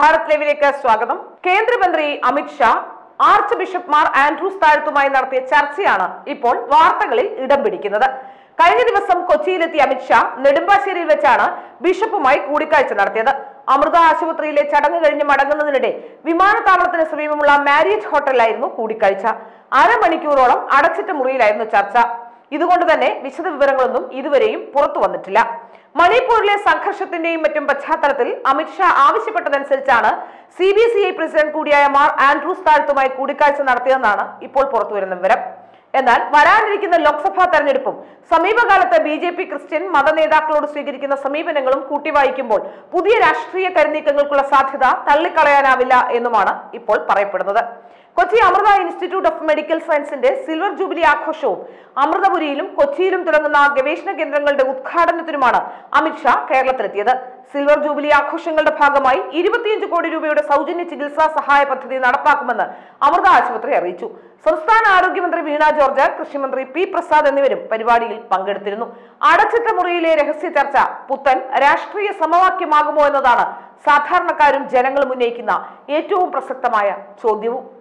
ഭാരത് ലൈവിലേക്ക് സ്വാഗതം കേന്ദ്രമന്ത്രി Amit Shah archbishop Mar Andrews താഴത്തുമായി നടത്തിയ ചർച്ചയാണ് ഇപ്പോൾ വാർത്തകളിൽ ഇടം പിടിക്കുന്നത് കഴിഞ്ഞ ദിവസം കൊച്ചിയിലെത്തിയ അമിത്ഷാ നെടുമ്പാശ്ശേരിയിൽ വെച്ചാണ് ബിഷപ്പുമായി കൂടിക്കാഴ്ച നടത്തിയത് അമൃത ആശുപത്രിയിലെ ചടങ്ങ് കഴിഞ്ഞ് മടങ്ങുന്നതിനിടെ വിമാനത്താവളത്തിന് സമീപമുള്ള മാരിയറ്റ് ഹോട്ടലിലായിരുന്നു കൂടിക്കാഴ്ച അരമണിക്കൂറോളം അടച്ചിട്ട മുറിയിലായിരുന്നു ചർച്ച ഇതുകൊണ്ട് തന്നെ വിശദ വിവരങ്ങളൊന്നും ഇതുവരെയും പുറത്തു വന്നിട്ടില്ല മണിപ്പൂരിലെ സംഘർഷത്തിന്റെയും മറ്റും പശ്ചാത്തലത്തിൽ അമിത്ഷാ ആവശ്യപ്പെട്ടതനുസരിച്ചാണ് C B C I president കൂടിയായ മാർ ആൻഡ്രൂസ് താഴത്തുമായി കൂടിക്കാഴ്ച നടത്തിയതെന്നാണ് ഇപ്പോൾ പുറത്തുവരുന്ന വിവരം എന്നാൽ വരാനിരിക്കുന്ന ലോക്സഭാ തെരഞ്ഞെടുപ്പും സമീപകാലത്ത് ബി ജെ പി ക്രിസ്ത്യൻ മത നേതാക്കളോട് സ്വീകരിക്കുന്ന സമീപനങ്ങളും കൂട്ടിവായിക്കുമ്പോൾ പുതിയ രാഷ്ട്രീയ കരുനീക്കങ്ങൾക്കുള്ള സാധ്യത തള്ളിക്കളയാനാവില്ല എന്നുമാണ് ഇപ്പോൾ പറയപ്പെടുന്നത് Kochi Amrita institute of medical സയൻസിന്റെ സിൽവർ ജൂബിലി ആഘോഷവും അമൃതപുരിയിലും കൊച്ചിയിലും തുടങ്ങുന്ന ഗവേഷണ കേന്ദ്രങ്ങളുടെ ഉദ്ഘാടനത്തിനുമാണ് അമിത്ഷാ കേരളത്തിലെത്തിയത് സിൽവർ ജൂബിലി ആഘോഷങ്ങളുടെ ഭാഗമായി ഇരുപത്തിയഞ്ച് കോടി രൂപയുടെ സൗജന്യ ചികിത്സാ സഹായ പദ്ധതി നടപ്പാക്കുമെന്ന് അമൃത ആശുപത്രി അറിയിച്ചു സംസ്ഥാന ആരോഗ്യമന്ത്രി വീണ ജോർജ് കൃഷിമന്ത്രി പി പ്രസാദ് എന്നിവരും പരിപാടിയിൽ പങ്കെടുത്തിരുന്നു അടച്ചിട്ട മുറിയിലെ രഹസ്യ ചർച്ച പുത്തൻ രാഷ്ട്രീയ സമവാക്യമാകുമോ എന്നതാണ് സാധാരണക്കാരും ജനങ്ങളും ഉന്നയിക്കുന്ന ഏറ്റവും പ്രസക്തമായ ചോദ്യവും